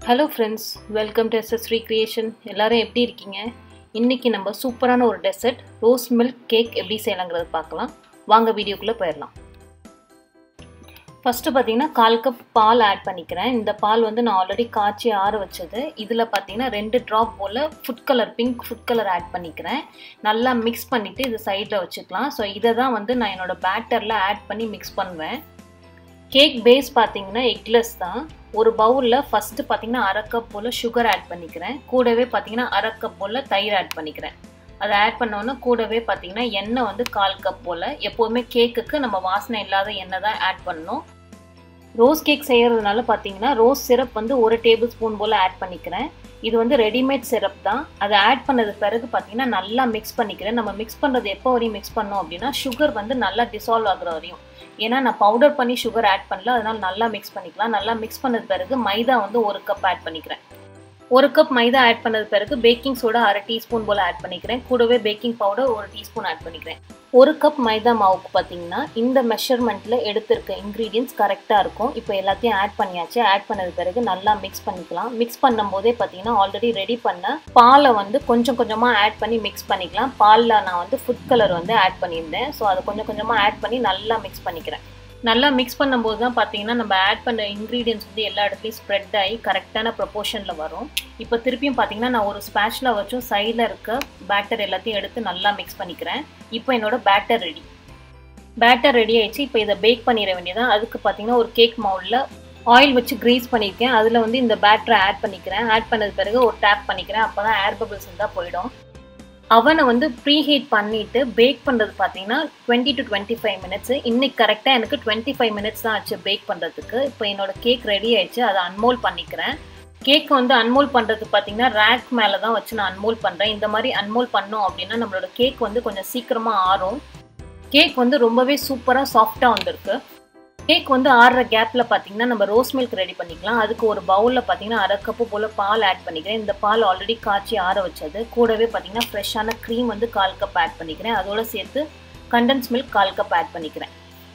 hello friends welcome to SS creation எல்லாரும் எப்படி இருக்கீங்க இன்றைக்கி நம்ம சூப்பரான ஒரு டெசர்ட் ரோஸ் மில்க் கேக் எப்படி செய்யலாங்கிறது பார்க்கலாம் வாங்க வீடியோக்குள்ளே போயிடலாம் ஃபஸ்ட்டு பார்த்தீங்கன்னா கால் கப் பால் ஆட் பண்ணிக்கிறேன் இந்த பால் வந்து நான் ஆல்ரெடி காய்ச்சி ஆற வச்சது இதில் பார்த்தீங்கன்னா ரெண்டு ட்ராப் போல் food colour pink food colour add பண்ணிக்கிறேன் நல்லா மிக்ஸ் பண்ணிவிட்டு இது சைடில் வச்சுக்கலாம் ஸோ இதை தான் வந்து நான் என்னோடய பேட்டரில் ஆட் பண்ணி மிக்ஸ் பண்ணுவேன் கேக் பேஸ் பார்த்தீங்கன்னா எக்லெஸ் தான் ஒரு பவுலில் ஃபஸ்ட்டு பார்த்தீங்கன்னா அரை கப் போல் சுகர் ஆட் பண்ணிக்கிறேன் கூடவே பார்த்தீங்கன்னா அரை கப் போல் தயிர் ஆட் பண்ணிக்கிறேன் அதை ஆட் பண்ணோன்னா கூடவே பார்த்தீங்கன்னா எண்ணெய் வந்து கால் கப் போல் எப்போதுமே கேக்குக்கு நம்ம வாசனை இல்லாத எண்ணெய் தான் ஆட் பண்ணணும் ரோஸ் கேக் செய்கிறதுனால பார்த்தீங்கன்னா ரோஸ் சிரப் வந்து ஒரு டேபிள் ஸ்பூன் போல் ஆட் பண்ணிக்கிறேன் இது வந்து ரெடிமேட் சிரப் தான் அதை ஆட் பண்ணது பிறகு பார்த்தீங்கன்னா நல்லா மிக்ஸ் பண்ணிக்கிறேன் நம்ம மிக்ஸ் பண்ணுறது எப்போ வரையும் மிக்ஸ் பண்ணோம் அப்படின்னா சுகர் வந்து நல்லா டிசால்வ் ஆகுற வரையும் ஏன்னா நான் பவுடர் பண்ணி சுகர் ஆட் பண்ணல அதனால நல்லா மிக்ஸ் பண்ணிக்கலாம் நல்லா மிக்ஸ் பண்ணது பிறகு மைதா வந்து ஒரு கப் ஆட் பண்ணிக்கிறேன் ஒரு கப் மைதா ஆட் பண்ணது பிறகு பேக்கிங் சோடா அரை டீஸ்பூன் போல் ஆட் பண்ணிக்கிறேன் கூடவே பேக்கிங் பவுடர் ஒரு டீஸ்பூன் ஆட் பண்ணிக்கிறேன் ஒரு கப் மைதா மாவுக்கு பார்த்தீங்கன்னா இந்த மெஷர்மெண்ட்டில் எடுத்திருக்க இன்க்ரீடியன்ஸ் கரெக்டாக இருக்கும் இப்போ எல்லாத்தையும் ஆட் பண்ணியாச்சு ஆட் பண்ணது பிறகு நல்லா மிக்ஸ் பண்ணிக்கலாம் மிக்ஸ் பண்ணும்போதே பார்த்தீங்கன்னா ஆல்ரெடி ரெடி பண்ண பாலை வந்து கொஞ்சம் கொஞ்சமாக ஆட் பண்ணி மிக்ஸ் பண்ணிக்கலாம் பாலில் நான் வந்து ஃபுட் கலர் வந்து ஆட் பண்ணியிருந்தேன் ஸோ அதை கொஞ்சம் கொஞ்சமாக ஆட் பண்ணி நல்லா மிக்ஸ் பண்ணிக்கிறேன் நல்லா மிக்ஸ் பண்ணும்போது தான் பார்த்தீங்கன்னா நம்ம ஆட் பண்ண இன்க்ரீடியன்ஸ் வந்து எல்லா இடத்துலையும் ஸ்ப்ரெட் ஆகி கரெக்டான ப்ரொப்போர்ஷனில் வரும் இப்போ திருப்பியும் பார்த்தீங்கன்னா நான் ஒரு ஸ்பேஷில் வச்சும் சைடில் இருக்க பேட்டர் எல்லாத்தையும் எடுத்து நல்லா மிக்ஸ் பண்ணிக்கிறேன் இப்போ என்னோட பேட்டர் ரெடி பேட்டர் ரெடி ஆயிடுச்சு இப்போ இதை பேக் பண்ணிட வேண்டியதான் அதுக்கு பார்த்தீங்கன்னா ஒரு கேக் மவுலில் ஆயில் வச்சு க்ரீஸ் பண்ணியிருக்கேன் அதில் வந்து இந்த பேட்டரை ஆட் பண்ணிக்கிறேன் ஆட் பண்ணது பிறகு ஒரு டேப் பண்ணிக்கிறேன் அப்போ தான் ஏர் பபிள்ஸ் இருந்தால் போயிடும் அவனை வந்து ப்ரீ ஹீட் பண்ணிவிட்டு பேக் பண்ணுறது பார்த்தீங்கன்னா twenty to twenty five minutes இன்னைக்கு கரெக்டாக எனக்கு டுவெண்ட்டி ஃபைவ் மினிட்ஸ் தான் ஆச்சு பேக் பண்ணுறதுக்கு இப்போ என்னோட கேக் ரெடி ஆயிடுச்சு அதை அன்மோல் பண்ணிக்கிறேன் கேக் வந்து அன்மோல் பண்ணுறதுக்கு பார்த்தீங்கன்னா ரேக் மேலே தான் வச்சு நான் அன்மோல் பண்ணுறேன் இந்த மாதிரி அன்மோல் பண்ணோம் அப்படின்னா நம்மளோட கேக் வந்து கொஞ்சம் சீக்கிரமாக ஆறும் கேக் வந்து ரொம்பவே சூப்பராக சாஃப்டாக வந்திருக்கு கேக் வந்து ஆடுற கேப்பில் பார்த்தீங்கன்னா நம்ம ரோஸ் மில்க் ரெடி பண்ணிக்கலாம் அதுக்கு ஒரு பவுலில் பார்த்தீங்கன்னா அரை கப்பு போல் பால் ஆட் பண்ணிக்கிறேன் இந்த பால் ஆல்ரெடி காய்ச்சி ஆற வச்சது கூடவே பார்த்தீங்கன்னா ஃப்ரெஷ்ஷான க்ரீம் வந்து கால் கப் ஆட் பண்ணிக்கிறேன் அதோட சேர்த்து கண்டன்ஸ் மில்க் கால் கப் ஆட் பண்ணிக்கிறேன்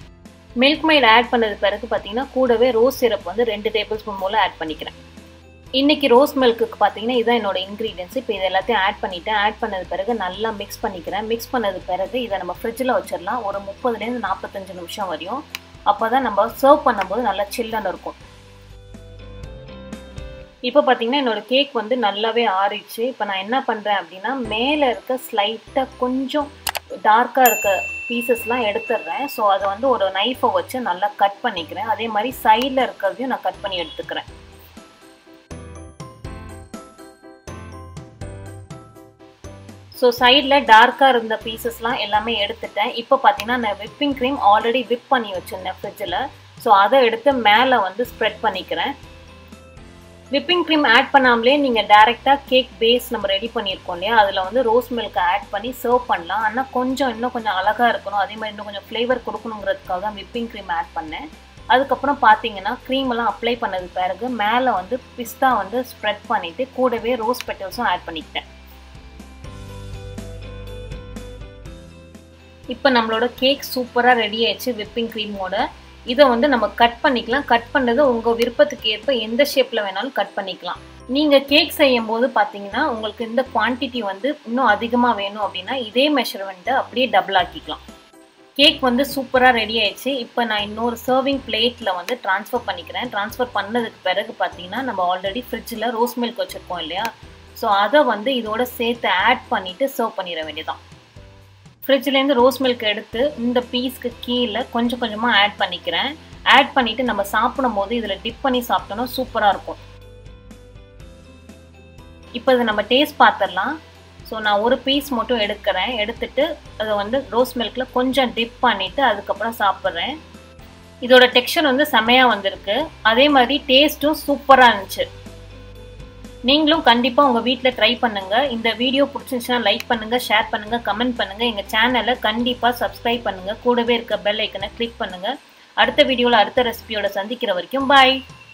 மில்க் மைட் ஆட் பண்ணது பிறகு பார்த்தீங்கன்னா கூடவே ரோஸ் சிரப் வந்து ரெண்டு டேபிள் ஸ்பூன் போல் ஆட் பண்ணிக்கிறேன் இன்றைக்கி ரோஸ் மில்க்குக்கு பார்த்தீங்கன்னா இதான் என்னோட இன்க்ரீடியன்ஸ் இப்போ இது எல்லாத்தையும் ஆட் பண்ணிவிட்டேன் ஆட் பண்ணது பிறகு நல்லா மிக்ஸ் பண்ணிக்கிறேன் மிக்ஸ் பண்ணது பிறகு இதை நம்ம ஃப்ரிட்ஜில் வச்சிடலாம் ஒரு முப்பதுலேருந்து நாற்பத்தஞ்சு நிமிஷம் வரையும் அப்போ தான் நம்ம சர்வ் பண்ணும்போது நல்லா சில்லுன்னு இருக்கும் இப்போ பார்த்தீங்கன்னா என்னோட கேக் வந்து நல்லாவே ஆறிடுச்சு இப்போ நான் என்ன பண்ணுறேன் அப்படின்னா மேலே இருக்க ஸ்லைட்டாக கொஞ்சம் டார்க்காக இருக்க பீசஸ்லாம் எடுத்துடுறேன் ஸோ அதை வந்து ஒரு நைஃபை வச்சு நல்லா கட் பண்ணிக்கிறேன் அதே மாதிரி சைடில் இருக்கிறதையும் நான் கட் பண்ணி எடுத்துக்கிறேன் ஸோ சைடில் டார்க்காக இருந்த பீசஸ்லாம் எல்லாமே எடுத்துட்டேன் இப்போ பார்த்தீங்கன்னா நான் விப்பிங் க்ரீம் ஆல்ரெடி விப் பண்ணி வச்சுருந்தேன் ஃப்ரிட்ஜில் ஸோ அதை எடுத்து மேலே வந்து ஸ்ப்ரெட் பண்ணிக்கிறேன் விப்பிங் க்ரீம் ஆட் பண்ணாமலே நீங்கள் டேரெக்டாக கேக் பேஸ் நம்ம ரெடி பண்ணியிருக்கோம் இல்லையா அதில் வந்து ரோஸ் மில்க் ஆட் பண்ணி சர்வ் பண்ணலாம் ஆனால் கொஞ்சம் இன்னும் கொஞ்சம் அழகாக இருக்கணும் அதே மாதிரி இன்னும் கொஞ்சம் ஃப்ளேவர் கொடுக்கணுங்கிறதுக்காக தான் விப்பிங் க்ரீம் ஆட் பண்ணேன் அதுக்கப்புறம் பார்த்தீங்கன்னா க்ரீம் எல்லாம் அப்ளை பண்ணது பிறகு மேலே வந்து பிஸ்தா வந்து ஸ்ப்ரெட் பண்ணிவிட்டு கூடவே ரோஸ் பெட்டல்ஸும் ஆட் பண்ணிக்கிட்டேன் இப்போ நம்மளோட கேக் சூப்பராக ரெடி ஆயிடுச்சு விப்பிங் க்ரீமோட இதை வந்து நம்ம கட் பண்ணிக்கலாம் கட் பண்ணது உங்கள் விருப்பத்துக்கு ஏற்ப எந்த ஷேப்பில் வேணாலும் கட் பண்ணிக்கலாம் நீங்கள் கேக் செய்யும் போது பார்த்தீங்கன்னா உங்களுக்கு இந்த குவான்டிட்டி வந்து இன்னும் அதிகமாக வேணும் அப்படின்னா இதே மெஷர்மெண்ட்டை அப்படியே டபுள் ஆக்கிக்கலாம் கேக் வந்து சூப்பராக ரெடி ஆயிடுச்சு இப்போ நான் இன்னொரு சர்விங் பிளேட்டில் வந்து ட்ரான்ஸ்ஃபர் பண்ணிக்கிறேன் ட்ரான்ஸ்ஃபர் பண்ணதுக்கு பிறகு பார்த்தீங்கன்னா நம்ம ஆல்ரெடி ஃப்ரிட்ஜில் ரோஸ் மில்க் வச்சுருக்கோம் இல்லையா ஸோ அதை வந்து இதோட சேர்த்து ஆட் பண்ணிவிட்டு சர்வ் பண்ணிட வேண்டியதான் ஃப்ரிட்ஜ்லேருந்து ரோஸ் மில்க் எடுத்து இந்த பீஸ்க்கு கீழே கொஞ்சம் கொஞ்சமாக ஆட் பண்ணிக்கிறேன் ஆட் பண்ணிவிட்டு நம்ம சாப்பிடும் போது இதில் டிப் பண்ணி சாப்பிட்டோன்னா சூப்பராக இருக்கும் இப்போ இதை நம்ம டேஸ்ட் பார்த்துடலாம் ஸோ நான் ஒரு பீஸ் மட்டும் எடுக்கிறேன் எடுத்துட்டு அதை வந்து ரோஸ் மில்கில் கொஞ்சம் டிப் பண்ணிவிட்டு அதுக்கப்புறம் சாப்பிட்றேன் இதோட டெக்ஸ்சர் வந்து செமையாக வந்திருக்கு அதே மாதிரி டேஸ்ட்டும் சூப்பராக இருந்துச்சு நீங்களும் கண்டிப்பாக உங்கள் வீட்டில் ட்ரை பண்ணுங்கள் இந்த வீடியோ பிடிச்சிருந்துச்சுன்னா லைக் பண்ணுங்கள் ஷேர் பண்ணுங்கள் கமெண்ட் பண்ணுங்கள் எங்கள் சேனலை கண்டிப்பாக சப்ஸ்கிரைப் பண்ணுங்கள் கூடவே இருக்க பெல் ஐக்கனை கிளிக் பண்ணுங்கள் அடுத்த வீடியோவில் அடுத்த ரெசிபியோட சந்திக்கிற வரைக்கும் பாய்